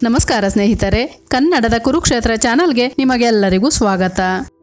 ನಮಸ್ಕಾರ ಸ್ನೇಹಿತರೆ ಕನ್ನಡದ ಕುರುಕ್ಷೇತ್ರ ಚಾನಲ್ಗೆ ನಿಮಗೆಲ್ಲರಿಗೂ ಸ್ವಾಗತ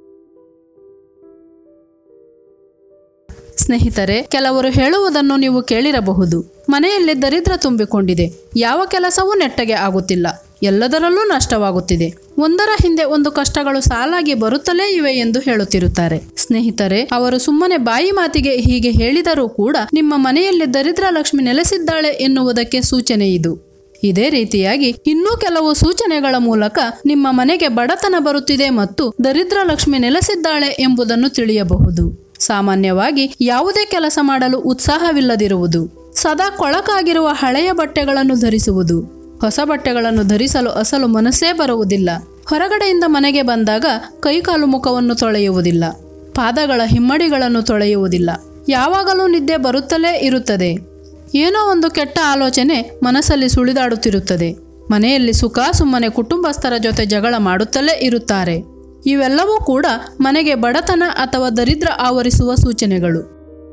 ಸ್ನೇಹಿತರೆ ಕೆಲವರು ಹೇಳುವುದನ್ನು ನೀವು ಕೇಳಿರಬಹುದು ಮನೆಯಲ್ಲಿ ದರಿದ್ರ ತುಂಬಿಕೊಂಡಿದೆ ಯಾವ ಕೆಲಸವೂ ನೆಟ್ಟಗೆ ಆಗುತ್ತಿಲ್ಲ ಎಲ್ಲದರಲ್ಲೂ ನಷ್ಟವಾಗುತ್ತಿದೆ ಒಂದರ ಹಿಂದೆ ಒಂದು ಕಷ್ಟಗಳು ಸಾಲಾಗಿ ಬರುತ್ತಲೇ ಇವೆ ಎಂದು ಹೇಳುತ್ತಿರುತ್ತಾರೆ ಸ್ನೇಹಿತರೆ ಅವರು ಸುಮ್ಮನೆ ಬಾಯಿ ಮಾತಿಗೆ ಹೀಗೆ ಹೇಳಿದರೂ ಕೂಡ ನಿಮ್ಮ ಮನೆಯಲ್ಲಿ ದರಿದ್ರ ಲಕ್ಷ್ಮಿ ನೆಲೆಸಿದ್ದಾಳೆ ಎನ್ನುವುದಕ್ಕೆ ಸೂಚನೆ ಇದು ಇದೇ ರೀತಿಯಾಗಿ ಇನ್ನೂ ಕೆಲವು ಸೂಚನೆಗಳ ಮೂಲಕ ನಿಮ್ಮ ಮನೆಗೆ ಬಡತನ ಬರುತ್ತಿದೆ ಮತ್ತು ದರಿದ್ರ ಲಕ್ಷ್ಮಿ ನೆಲೆಸಿದ್ದಾಳೆ ಎಂಬುದನ್ನು ತಿಳಿಯಬಹುದು ಸಾಮಾನ್ಯವಾಗಿ ಯಾವುದೇ ಕೆಲಸ ಮಾಡಲು ಉತ್ಸಾಹವಿಲ್ಲದಿರುವುದು ಸದಾ ಕೊಳಕಾಗಿರುವ ಹಳೆಯ ಬಟ್ಟೆಗಳನ್ನು ಧರಿಸುವುದು ಹೊಸ ಬಟ್ಟೆಗಳನ್ನು ಧರಿಸಲು ಅಸಲು ಮನಸ್ಸೇ ಬರುವುದಿಲ್ಲ ಹೊರಗಡೆಯಿಂದ ಮನೆಗೆ ಬಂದಾಗ ಕೈಕಾಲು ಮುಖವನ್ನು ತೊಳೆಯುವುದಿಲ್ಲ ಪಾದಗಳ ಹಿಮ್ಮಡಿಗಳನ್ನು ತೊಳೆಯುವುದಿಲ್ಲ ಯಾವಾಗಲೂ ನಿದ್ದೆ ಬರುತ್ತಲೇ ಇರುತ್ತದೆ ಏನೋ ಒಂದು ಕೆಟ್ಟ ಆಲೋಚನೆ ಮನಸ್ಸಲ್ಲಿ ಸುಳಿದಾಡುತ್ತಿರುತ್ತದೆ ಮನೆಯಲ್ಲಿ ಸುಖ ಸುಮ್ಮನೆ ಕುಟುಂಬಸ್ಥರ ಜೊತೆ ಜಗಳ ಮಾಡುತ್ತಲೇ ಇರುತ್ತಾರೆ ಇವೆಲ್ಲವೂ ಕೂಡ ಮನೆಗೆ ಬಡತನ ಅಥವಾ ದರಿದ್ರ ಆವರಿಸುವ ಸೂಚನೆಗಳು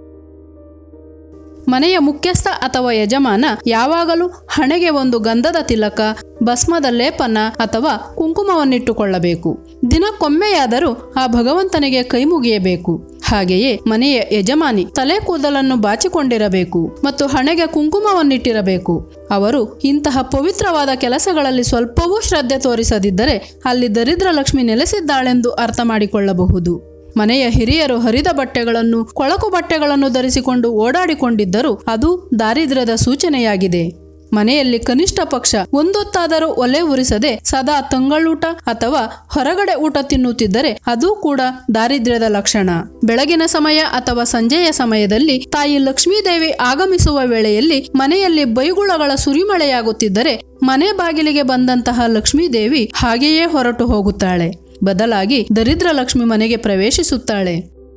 ಮನೆಯ ಮುಖ್ಯಸ್ಥ ಅಥವಾ ಯಜಮಾನ ಯಾವಾಗಲೂ ಹಣೆಗೆ ಒಂದು ಗಂಧದ ತಿಲಕ ಭಸ್ಮದ ಲೇಪನ ಅಥವಾ ಕುಂಕುಮವನ್ನಿಟ್ಟುಕೊಳ್ಳಬೇಕು ದಿನಕ್ಕೊಮ್ಮೆಯಾದರೂ ಆ ಭಗವಂತನಿಗೆ ಕೈ ಮುಗಿಯಬೇಕು ಹಾಗೆಯೇ ಮನೆಯ ಯಜಮಾನಿ ತಲೆ ಕೂದಲನ್ನು ಬಾಚಿಕೊಂಡಿರಬೇಕು ಮತ್ತು ಹಣೆಗೆ ಕುಂಕುಮವನ್ನಿಟ್ಟಿರಬೇಕು ಅವರು ಇಂತಹ ಪವಿತ್ರವಾದ ಕೆಲಸಗಳಲ್ಲಿ ಸ್ವಲ್ಪವೂ ಶ್ರದ್ಧೆ ತೋರಿಸದಿದ್ದರೆ ಅಲ್ಲಿ ದರಿದ್ರ ಲಕ್ಷ್ಮಿ ನೆಲೆಸಿದ್ದಾಳೆಂದು ಅರ್ಥ ಮಾಡಿಕೊಳ್ಳಬಹುದು ಮನೆಯ ಹಿರಿಯರು ಹರಿದ ಬಟ್ಟೆಗಳನ್ನು ಕೊಳಕು ಬಟ್ಟೆಗಳನ್ನು ಧರಿಸಿಕೊಂಡು ಓಡಾಡಿಕೊಂಡಿದ್ದರೂ ಅದು ದಾರಿದ್ರ್ಯದ ಸೂಚನೆಯಾಗಿದೆ ಮನೆಯಲ್ಲಿ ಕನಿಷ್ಠ ಪಕ್ಷ ಒಂದೊತ್ತಾದರೂ ಒಲೆ ಉರಿಸದೆ ಸದಾ ತಂಗಳೂಟ ಅಥವಾ ಹೊರಗಡೆ ಊಟ ತಿನ್ನುತ್ತಿದ್ದರೆ ಅದು ಕೂಡ ದಾರಿದ್ರ್ಯದ ಲಕ್ಷಣ ಬೆಳಗಿನ ಸಮಯ ಅಥವಾ ಸಂಜೆಯ ಸಮಯದಲ್ಲಿ ತಾಯಿ ಲಕ್ಷ್ಮೀದೇವಿ ಆಗಮಿಸುವ ವೇಳೆಯಲ್ಲಿ ಮನೆಯಲ್ಲಿ ಬೈಗುಳಗಳ ಸುರಿಮಳೆಯಾಗುತ್ತಿದ್ದರೆ ಮನೆ ಬಾಗಿಲಿಗೆ ಬಂದಂತಹ ಲಕ್ಷ್ಮೀದೇವಿ ಹಾಗೆಯೇ ಹೊರಟು ಹೋಗುತ್ತಾಳೆ ಬದಲಾಗಿ ದರಿದ್ರ ಲಕ್ಷ್ಮಿ ಮನೆಗೆ ಪ್ರವೇಶಿಸುತ್ತಾಳೆ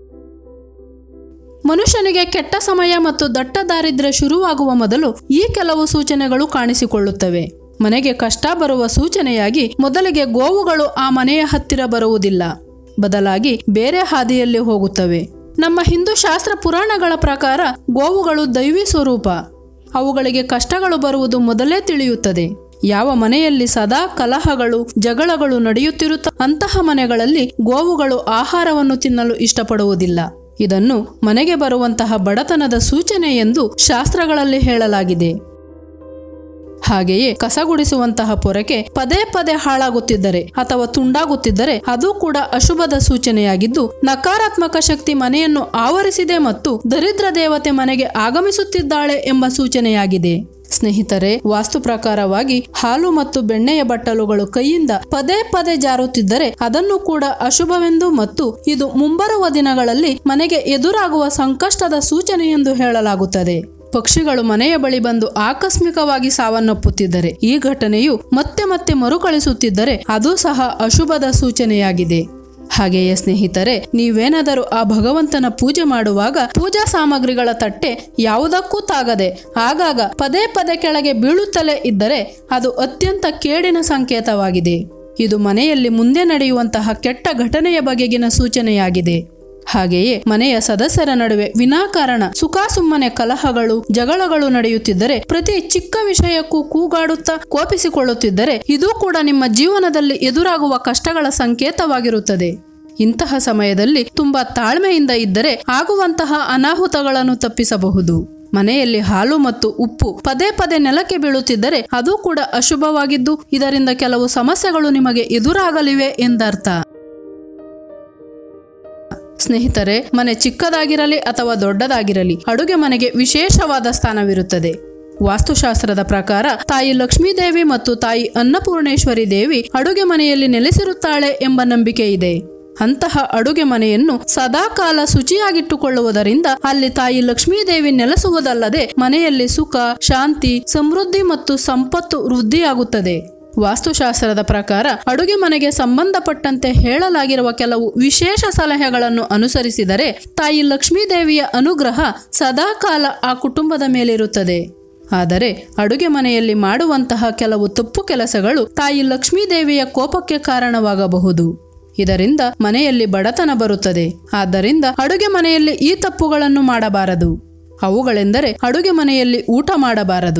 ಮನುಷ್ಯನಿಗೆ ಕೆಟ್ಟ ಸಮಯ ಮತ್ತು ದಟ್ಟ ದಾರಿದ್ರ್ಯ ಶುರುವಾಗುವ ಮೊದಲು ಈ ಕೆಲವು ಸೂಚನೆಗಳು ಕಾಣಿಸಿಕೊಳ್ಳುತ್ತವೆ ಮನೆಗೆ ಕಷ್ಟ ಬರುವ ಸೂಚನೆಯಾಗಿ ಮೊದಲಿಗೆ ಗೋವುಗಳು ಆ ಮನೆಯ ಹತ್ತಿರ ಬರುವುದಿಲ್ಲ ಬದಲಾಗಿ ಬೇರೆ ಹಾದಿಯಲ್ಲಿ ಹೋಗುತ್ತವೆ ನಮ್ಮ ಹಿಂದೂ ಶಾಸ್ತ್ರ ಪುರಾಣಗಳ ಪ್ರಕಾರ ಗೋವುಗಳು ದೈವಿ ಸ್ವರೂಪ ಅವುಗಳಿಗೆ ಕಷ್ಟಗಳು ಬರುವುದು ಮೊದಲೇ ತಿಳಿಯುತ್ತದೆ ಯಾವ ಮನೆಯಲ್ಲಿ ಸದಾ ಕಲಹಗಳು ಜಗಳಗಳು ನಡೆಯುತ್ತಿರುತ್ತ ಅಂತಹ ಮನೆಗಳಲ್ಲಿ ಗೋವುಗಳು ಆಹಾರವನ್ನು ತಿನ್ನಲು ಇಷ್ಟಪಡುವುದಿಲ್ಲ ಇದನ್ನು ಮನೆಗೆ ಬರುವಂತಹ ಬಡತನದ ಸೂಚನೆ ಎಂದು ಶಾಸ್ತ್ರಗಳಲ್ಲಿ ಹೇಳಲಾಗಿದೆ ಹಾಗೆಯೇ ಕಸಗುಡಿಸುವಂತಹ ಪೊರಕೆ ಪದೇ ಪದೇ ಹಾಳಾಗುತ್ತಿದ್ದರೆ ಅಥವಾ ತುಂಡಾಗುತ್ತಿದ್ದರೆ ಅದು ಕೂಡ ಅಶುಭದ ಸೂಚನೆಯಾಗಿದ್ದು ನಕಾರಾತ್ಮಕ ಶಕ್ತಿ ಮನೆಯನ್ನು ಆವರಿಸಿದೆ ಮತ್ತು ದರಿದ್ರ ದೇವತೆ ಮನೆಗೆ ಆಗಮಿಸುತ್ತಿದ್ದಾಳೆ ಎಂಬ ಸೂಚನೆಯಾಗಿದೆ ಸ್ನೇಹಿತರೆ ವಾಸ್ತು ಪ್ರಕಾರವಾಗಿ ಹಾಲು ಮತ್ತು ಬೆಣ್ಣೆಯ ಬಟ್ಟಲುಗಳು ಕೈಯಿಂದ ಪದೇ ಪದೇ ಜಾರುತ್ತಿದ್ದರೆ ಅದನ್ನು ಕೂಡ ಅಶುಭವೆಂದು ಮತ್ತು ಇದು ಮುಂಬರುವ ದಿನಗಳಲ್ಲಿ ಮನೆಗೆ ಎದುರಾಗುವ ಸಂಕಷ್ಟದ ಸೂಚನೆ ಎಂದು ಹೇಳಲಾಗುತ್ತದೆ ಪಕ್ಷಿಗಳು ಮನೆಯ ಬಳಿ ಬಂದು ಆಕಸ್ಮಿಕವಾಗಿ ಸಾವನ್ನಪ್ಪುತ್ತಿದ್ದರೆ ಈ ಘಟನೆಯು ಮತ್ತೆ ಮತ್ತೆ ಮರುಕಳಿಸುತ್ತಿದ್ದರೆ ಅದು ಸಹ ಅಶುಭದ ಸೂಚನೆಯಾಗಿದೆ ಹಾಗೆಯೇ ಸ್ನೇಹಿತರೆ ನೀವೇನಾದರೂ ಆ ಭಗವಂತನ ಪೂಜೆ ಮಾಡುವಾಗ ಪೂಜಾ ಸಾಮಗ್ರಿಗಳ ತಟ್ಟೆ ಯಾವುದಕ್ಕೂ ತಾಗದೆ ಆಗಾಗ ಪದೇ ಪದೇ ಕೆಳಗೆ ಬೀಳುತ್ತಲೇ ಇದ್ದರೆ ಅದು ಅತ್ಯಂತ ಕೇಡಿನ ಸಂಕೇತವಾಗಿದೆ ಇದು ಮನೆಯಲ್ಲಿ ಮುಂದೆ ನಡೆಯುವಂತಹ ಕೆಟ್ಟ ಘಟನೆಯ ಬಗೆಗಿನ ಸೂಚನೆಯಾಗಿದೆ ಹಾಗೆಯೇ ಮನೆಯ ಸದಸ್ಯರ ನಡುವೆ ವಿನಾಕಾರಣ ಸುಖಾಸುಮ್ಮನೆ ಕಲಹಗಳು ಜಗಳಗಳು ನಡೆಯುತ್ತಿದ್ದರೆ ಪ್ರತಿ ಚಿಕ್ಕ ವಿಷಯಕ್ಕೂ ಕೂಗಾಡುತ್ತಾ ಕೋಪಿಸಿಕೊಳ್ಳುತ್ತಿದ್ದರೆ ಇದು ಕೂಡ ನಿಮ್ಮ ಜೀವನದಲ್ಲಿ ಎದುರಾಗುವ ಕಷ್ಟಗಳ ಸಂಕೇತವಾಗಿರುತ್ತದೆ ಇಂತಹ ಸಮಯದಲ್ಲಿ ತುಂಬಾ ತಾಳ್ಮೆಯಿಂದ ಇದ್ದರೆ ಆಗುವಂತಹ ಅನಾಹುತಗಳನ್ನು ತಪ್ಪಿಸಬಹುದು ಮನೆಯಲ್ಲಿ ಹಾಲು ಮತ್ತು ಉಪ್ಪು ಪದೇ ಪದೇ ನೆಲಕ್ಕೆ ಬೀಳುತ್ತಿದ್ದರೆ ಅದು ಕೂಡ ಅಶುಭವಾಗಿದ್ದು ಇದರಿಂದ ಕೆಲವು ಸಮಸ್ಯೆಗಳು ನಿಮಗೆ ಎದುರಾಗಲಿವೆ ಎಂದರ್ಥ ಸ್ನೇಹಿತರೆ ಮನೆ ಚಿಕ್ಕದಾಗಿರಲಿ ಅಥವಾ ದೊಡ್ಡದಾಗಿರಲಿ ಅಡುಗೆ ಮನೆಗೆ ವಿಶೇಷವಾದ ಸ್ಥಾನವಿರುತ್ತದೆ ವಾಸ್ತುಶಾಸ್ತ್ರದ ಪ್ರಕಾರ ತಾಯಿ ಲಕ್ಷ್ಮೀದೇವಿ ಮತ್ತು ತಾಯಿ ಅನ್ನಪೂರ್ಣೇಶ್ವರಿ ದೇವಿ ಅಡುಗೆ ಮನೆಯಲ್ಲಿ ನೆಲೆಸಿರುತ್ತಾಳೆ ಎಂಬ ನಂಬಿಕೆ ಇದೆ ಅಂತಹ ಅಡುಗೆ ಮನೆಯನ್ನು ಸದಾಕಾಲ ಶುಚಿಯಾಗಿಟ್ಟುಕೊಳ್ಳುವುದರಿಂದ ಅಲ್ಲಿ ತಾಯಿ ಲಕ್ಷ್ಮೀದೇವಿ ನೆಲೆಸುವುದಲ್ಲದೆ ಮನೆಯಲ್ಲಿ ಸುಖ ಶಾಂತಿ ಸಮೃದ್ಧಿ ಮತ್ತು ಸಂಪತ್ತು ವೃದ್ಧಿಯಾಗುತ್ತದೆ ವಾಸ್ತುಶಾಸ್ತ್ರದ ಪ್ರಕಾರ ಅಡುಗೆ ಮನೆಗೆ ಸಂಬಂಧಪಟ್ಟಂತೆ ಹೇಳಲಾಗಿರುವ ಕೆಲವು ವಿಶೇಷ ಸಲಹೆಗಳನ್ನು ಅನುಸರಿಸಿದರೆ ತಾಯಿ ಲಕ್ಷ್ಮೀದೇವಿಯ ಅನುಗ್ರಹ ಸದಾಕಾಲ ಆ ಕುಟುಂಬದ ಮೇಲಿರುತ್ತದೆ ಆದರೆ ಅಡುಗೆ ಮನೆಯಲ್ಲಿ ಮಾಡುವಂತಹ ಕೆಲವು ತಪ್ಪು ಕೆಲಸಗಳು ತಾಯಿ ಲಕ್ಷ್ಮೀದೇವಿಯ ಕೋಪಕ್ಕೆ ಕಾರಣವಾಗಬಹುದು ಇದರಿಂದ ಮನೆಯಲ್ಲಿ ಬಡತನ ಬರುತ್ತದೆ ಆದ್ದರಿಂದ ಅಡುಗೆ ಮನೆಯಲ್ಲಿ ಈ ತಪ್ಪುಗಳನ್ನು ಮಾಡಬಾರದು ಅವುಗಳೆಂದರೆ ಅಡುಗೆ ಮನೆಯಲ್ಲಿ ಊಟ ಮಾಡಬಾರದು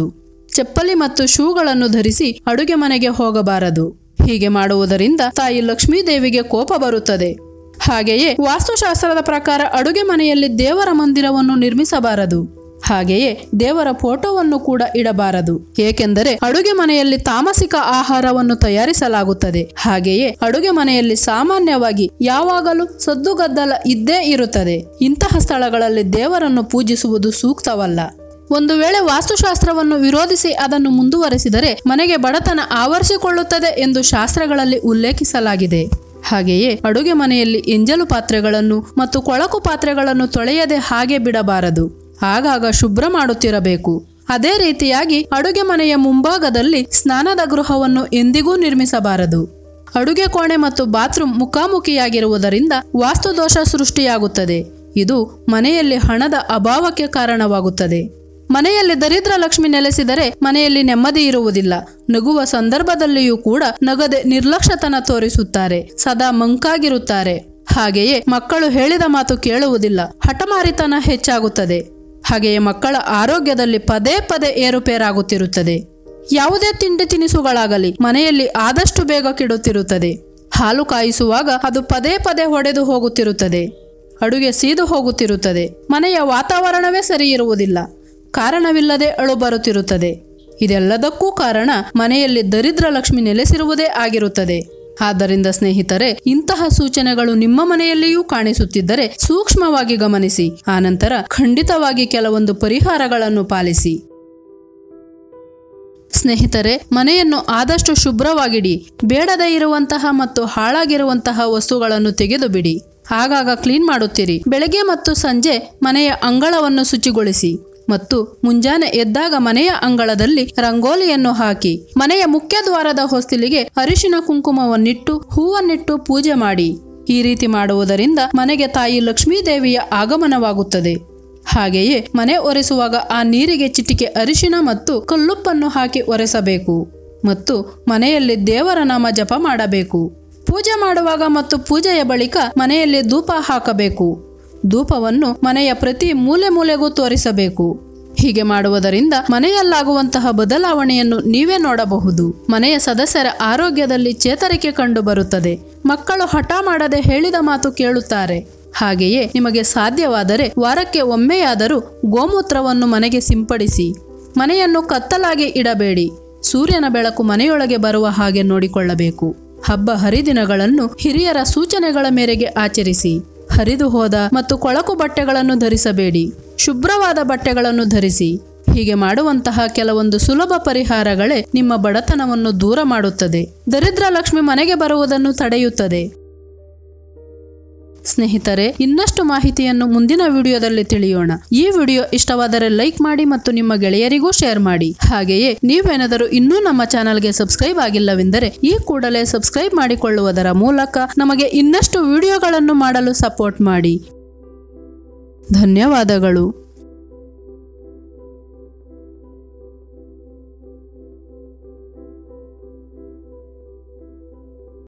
ಚಪ್ಪಲಿ ಮತ್ತು ಶೂಗಳನ್ನು ಧರಿಸಿ ಅಡುಗೆ ಮನೆಗೆ ಹೋಗಬಾರದು ಹೀಗೆ ಮಾಡುವುದರಿಂದ ತಾಯಿ ಲಕ್ಷ್ಮೀ ದೇವಿಗೆ ಕೋಪ ಬರುತ್ತದೆ ಹಾಗೆಯೇ ವಾಸ್ತುಶಾಸ್ತ್ರದ ಪ್ರಕಾರ ಅಡುಗೆ ಮನೆಯಲ್ಲಿ ದೇವರ ಮಂದಿರವನ್ನು ನಿರ್ಮಿಸಬಾರದು ಹಾಗೆಯೇ ದೇವರ ಫೋಟೋವನ್ನು ಕೂಡ ಇಡಬಾರದು ಏಕೆಂದರೆ ಅಡುಗೆ ಮನೆಯಲ್ಲಿ ತಾಮಸಿಕ ಆಹಾರವನ್ನು ತಯಾರಿಸಲಾಗುತ್ತದೆ ಹಾಗೆಯೇ ಅಡುಗೆ ಮನೆಯಲ್ಲಿ ಸಾಮಾನ್ಯವಾಗಿ ಯಾವಾಗಲೂ ಸದ್ದುಗದ್ದಲ ಇದ್ದೇ ಇರುತ್ತದೆ ಇಂತಹ ಸ್ಥಳಗಳಲ್ಲಿ ದೇವರನ್ನು ಪೂಜಿಸುವುದು ಸೂಕ್ತವಲ್ಲ ಒಂದು ವೇಳೆ ವಾಸ್ತುಶಾಸ್ತ್ರವನ್ನು ವಿರೋಧಿಸಿ ಅದನ್ನು ಮುಂದುವರೆಸಿದರೆ ಮನೆಗೆ ಬಡತನ ಆವರಿಸಿಕೊಳ್ಳುತ್ತದೆ ಎಂದು ಶಾಸ್ತ್ರಗಳಲ್ಲಿ ಉಲ್ಲೇಖಿಸಲಾಗಿದೆ ಹಾಗೆಯೇ ಅಡುಗೆ ಮನೆಯಲ್ಲಿ ಎಂಜಲು ಪಾತ್ರೆಗಳನ್ನು ಮತ್ತು ಕೊಳಕು ಪಾತ್ರೆಗಳನ್ನು ತೊಳೆಯದೆ ಹಾಗೆ ಬಿಡಬಾರದು ಆಗಾಗ ಶುಭ್ರ ಮಾಡುತ್ತಿರಬೇಕು ಅದೇ ರೀತಿಯಾಗಿ ಅಡುಗೆ ಮನೆಯ ಮುಂಭಾಗದಲ್ಲಿ ಸ್ನಾನದ ಗೃಹವನ್ನು ಎಂದಿಗೂ ನಿರ್ಮಿಸಬಾರದು ಅಡುಗೆ ಕೋಣೆ ಮತ್ತು ಬಾತ್ರೂಮ್ ಮುಖಾಮುಖಿಯಾಗಿರುವುದರಿಂದ ವಾಸ್ತುದೋಷ ಸೃಷ್ಟಿಯಾಗುತ್ತದೆ ಇದು ಮನೆಯಲ್ಲಿ ಹಣದ ಅಭಾವಕ್ಕೆ ಕಾರಣವಾಗುತ್ತದೆ ಮನೆಯಲ್ಲಿ ದರಿದ್ರ ಲಕ್ಷ್ಮಿ ನೆಲೆಸಿದರೆ ಮನೆಯಲ್ಲಿ ನೆಮ್ಮದಿ ಇರುವುದಿಲ್ಲ ನಗುವ ಸಂದರ್ಭದಲ್ಲಿಯೂ ಕೂಡ ನಗದೆ ನಿರ್ಲಕ್ಷ್ಯತನ ತೋರಿಸುತ್ತಾರೆ ಸದಾ ಮಂಕಾಗಿರುತ್ತಾರೆ ಹಾಗೆಯೇ ಮಕ್ಕಳು ಹೇಳಿದ ಮಾತು ಕೇಳುವುದಿಲ್ಲ ಹಠಮಾರಿತನ ಹೆಚ್ಚಾಗುತ್ತದೆ ಹಾಗೆಯೇ ಮಕ್ಕಳ ಆರೋಗ್ಯದಲ್ಲಿ ಪದೇ ಪದೇ ಏರುಪೇರಾಗುತ್ತಿರುತ್ತದೆ ಯಾವುದೇ ತಿಂಡಿ ತಿನಿಸುಗಳಾಗಲಿ ಮನೆಯಲ್ಲಿ ಆದಷ್ಟು ಬೇಗ ಕೆಡುತ್ತಿರುತ್ತದೆ ಹಾಲು ಕಾಯಿಸುವಾಗ ಅದು ಪದೇ ಪದೇ ಹೊಡೆದು ಹೋಗುತ್ತಿರುತ್ತದೆ ಅಡುಗೆ ಸೀದು ಹೋಗುತ್ತಿರುತ್ತದೆ ಮನೆಯ ವಾತಾವರಣವೇ ಸರಿ ಇರುವುದಿಲ್ಲ ಕಾರಣವಿಲ್ಲದೆ ಅಳು ಬರುತ್ತಿರುತ್ತದೆ ಇದೆಲ್ಲದಕ್ಕೂ ಕಾರಣ ಮನೆಯಲ್ಲಿ ದರಿದ್ರ ಲಕ್ಷ್ಮಿ ನೆಲೆಸಿರುವುದೇ ಆಗಿರುತ್ತದೆ ಆದ್ದರಿಂದ ಸ್ನೇಹಿತರೆ ಇಂತಹ ಸೂಚನೆಗಳು ನಿಮ್ಮ ಮನೆಯಲ್ಲಿಯೂ ಕಾಣಿಸುತ್ತಿದ್ದರೆ ಸೂಕ್ಷ್ಮವಾಗಿ ಗಮನಿಸಿ ಆನಂತರ ಖಂಡಿತವಾಗಿ ಕೆಲವೊಂದು ಪರಿಹಾರಗಳನ್ನು ಪಾಲಿಸಿ ಸ್ನೇಹಿತರೆ ಮನೆಯನ್ನು ಆದಷ್ಟು ಶುಭ್ರವಾಗಿಡಿ ಬೇಡದೇ ಇರುವಂತಹ ಮತ್ತು ಹಾಳಾಗಿರುವಂತಹ ವಸ್ತುಗಳನ್ನು ತೆಗೆದು ಬಿಡಿ ಆಗಾಗ ಕ್ಲೀನ್ ಮಾಡುತ್ತೀರಿ ಬೆಳಗ್ಗೆ ಮತ್ತು ಸಂಜೆ ಮನೆಯ ಅಂಗಳವನ್ನು ಶುಚಿಗೊಳಿಸಿ ಮತ್ತು ಮುಂಜಾನೆ ಎದ್ದಾಗ ಮನೆಯ ಅಂಗಳದಲ್ಲಿ ರಂಗೋಲಿಯನ್ನು ಹಾಕಿ ಮನೆಯ ಮುಖ್ಯ ದ್ವಾರದ ಹೊಸ್ತಿಲಿಗೆ ಅರಿಶಿನ ಕುಂಕುಮವನ್ನಿಟ್ಟು ಹೂವನ್ನಿಟ್ಟು ಪೂಜೆ ಮಾಡಿ ಈ ರೀತಿ ಮಾಡುವುದರಿಂದ ಮನೆಗೆ ತಾಯಿ ಲಕ್ಷ್ಮೀ ದೇವಿಯ ಆಗಮನವಾಗುತ್ತದೆ ಹಾಗೆಯೇ ಮನೆ ಒರೆಸುವಾಗ ಆ ನೀರಿಗೆ ಚಿಟಿಕೆ ಅರಿಶಿನ ಮತ್ತು ಕಲ್ಲುಪ್ಪನ್ನು ಹಾಕಿ ಒರೆಸಬೇಕು ಮತ್ತು ಮನೆಯಲ್ಲಿ ದೇವರ ನಾಮ ಜಪ ಮಾಡಬೇಕು ಪೂಜೆ ಮಾಡುವಾಗ ಮತ್ತು ಪೂಜೆಯ ಬಳಿಕ ಮನೆಯಲ್ಲಿ ಧೂಪ ಹಾಕಬೇಕು ಧೂಪವನ್ನು ಮನೆಯ ಪ್ರತಿ ಮೂಲೆ ಮೂಲೆಗೂ ತೋರಿಸಬೇಕು ಹೀಗೆ ಮಾಡುವುದರಿಂದ ಮನೆಯಲ್ಲಾಗುವಂತಹ ಬದಲಾವಣೆಯನ್ನು ನೀವೇ ನೋಡಬಹುದು ಮನೆಯ ಸದಸ್ಯರ ಆರೋಗ್ಯದಲ್ಲಿ ಚೇತರಿಕೆ ಕಂಡು ಬರುತ್ತದೆ ಮಕ್ಕಳು ಹಠ ಮಾಡದೆ ಹೇಳಿದ ಮಾತು ಕೇಳುತ್ತಾರೆ ಹಾಗೆಯೇ ನಿಮಗೆ ಸಾಧ್ಯವಾದರೆ ವಾರಕ್ಕೆ ಒಮ್ಮೆಯಾದರೂ ಗೋಮೂತ್ರವನ್ನು ಮನೆಗೆ ಸಿಂಪಡಿಸಿ ಮನೆಯನ್ನು ಕತ್ತಲಾಗಿ ಇಡಬೇಡಿ ಸೂರ್ಯನ ಬೆಳಕು ಮನೆಯೊಳಗೆ ಬರುವ ಹಾಗೆ ನೋಡಿಕೊಳ್ಳಬೇಕು ಹಬ್ಬ ಹರಿದಿನಗಳನ್ನು ಹಿರಿಯರ ಸೂಚನೆಗಳ ಮೇರೆಗೆ ಆಚರಿಸಿ ಹರಿದು ಹೋದ ಮತ್ತು ಕೊಳಕು ಬಟ್ಟೆಗಳನ್ನು ಧರಿಸಬೇಡಿ ಶುಭ್ರವಾದ ಬಟ್ಟೆಗಳನ್ನು ಧರಿಸಿ ಹೀಗೆ ಮಾಡುವಂತಹ ಕೆಲವೊಂದು ಸುಲಭ ಪರಿಹಾರಗಳೇ ನಿಮ್ಮ ಬಡತನವನ್ನು ದೂರ ಮಾಡುತ್ತದೆ ದರಿದ್ರ ಲಕ್ಷ್ಮಿ ಮನೆಗೆ ಬರುವುದನ್ನು ತಡೆಯುತ್ತದೆ ಸ್ನೇಹಿತರೆ ಇನ್ನಷ್ಟು ಮಾಹಿತಿಯನ್ನು ಮುಂದಿನ ವಿಡಿಯೋದಲ್ಲಿ ತಿಳಿಯೋಣ ಈ ವಿಡಿಯೋ ಇಷ್ಟವಾದರೆ ಲೈಕ್ ಮಾಡಿ ಮತ್ತು ನಿಮ್ಮ ಗೆಳೆಯರಿಗೂ ಶೇರ್ ಮಾಡಿ ಹಾಗೆಯೇ ನೀವೇನಾದರೂ ಇನ್ನೂ ನಮ್ಮ ಚಾನಲ್ಗೆ ಸಬ್ಸ್ಕ್ರೈಬ್ ಆಗಿಲ್ಲವೆಂದರೆ ಈ ಕೂಡಲೇ ಸಬ್ಸ್ಕ್ರೈಬ್ ಮಾಡಿಕೊಳ್ಳುವುದರ ಮೂಲಕ ನಮಗೆ ಇನ್ನಷ್ಟು ವಿಡಿಯೋಗಳನ್ನು ಮಾಡಲು ಸಪೋರ್ಟ್ ಮಾಡಿ ಧನ್ಯವಾದಗಳು